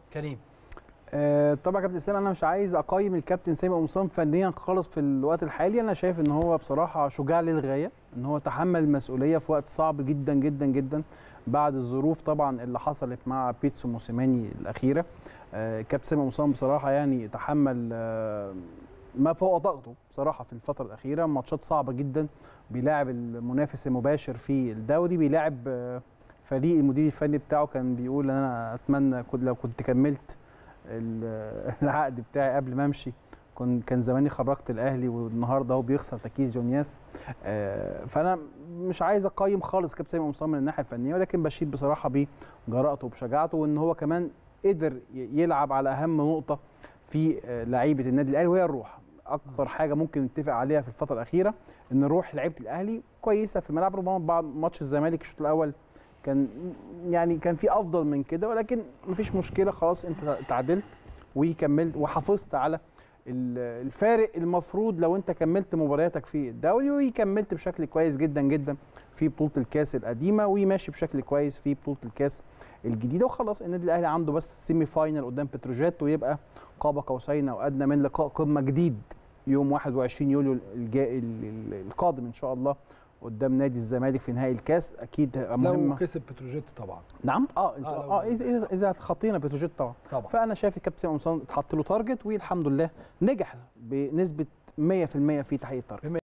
كريم آه، طبعا كابتن اسلام انا مش عايز اقيم الكابتن سامي قمصان فنيا خالص في الوقت الحالي انا شايف ان هو بصراحه شجاع للغايه ان هو تحمل المسؤوليه في وقت صعب جدا جدا جدا بعد الظروف طبعا اللي حصلت مع بيتسو موسيماني الاخيره آه، كابتن سامي قمصان بصراحه يعني تحمل آه، ما فوق طاقته بصراحه في الفتره الاخيره ماتشات صعبه جدا بيلاعب المنافس المباشر في الدوري بيلاعب آه، فريق المدير الفني بتاعه كان بيقول انا اتمنى كنت لو كنت كملت ال- العقد بتاعي قبل ما امشي كن كان زماني خرجت الاهلي والنهارده هو بيخسر تكيس جونياس آه، فانا مش عايز اقيم خالص كابتن سامي قمصان من الناحيه الفنيه ولكن بشيد بصراحه بجرأته وبشجاعته وان هو كمان قدر ي- يلعب على اهم نقطه في آه، لعيبه النادي الاهلي وهي الروح اكتر حاجه ممكن نتفق عليها في الفتره الاخيره ان روح لعيبه الاهلي كويسه في الملعب ربما بعد ماتش الزمالك الشوط الاول كان يعني كان في افضل من كده ولكن مفيش مشكله خلاص انت تعادلت وكملت وحافظت على ال- الفارق المفروض لو انت كملت مبارياتك في الدوري وكملت بشكل كويس جدا جدا في بطوله الكاس القديمه وماشي بشكل كويس في بطوله الكاس الجديده وخلاص النادي الاهلي عنده بس سيمي فاينل قدام بتروجيت ويبقى قاب قوسين او ادنى من لقاء قمه جديد يوم 21 يوليو الجا... ال- ال- القادم ان شاء الله قدام نادي الزمالك في نهائي الكاس اكيد لو مهمه كسب بتروجيت طبعا نعم اه انت آه، لو- اه اذا اذا اذا خطينا بتروجيت طبعا طبعا فانا شايف الكابتن قمصان اتحط له تارجت والحمد لله نجح بنسبه 100% في تحقيق التارجت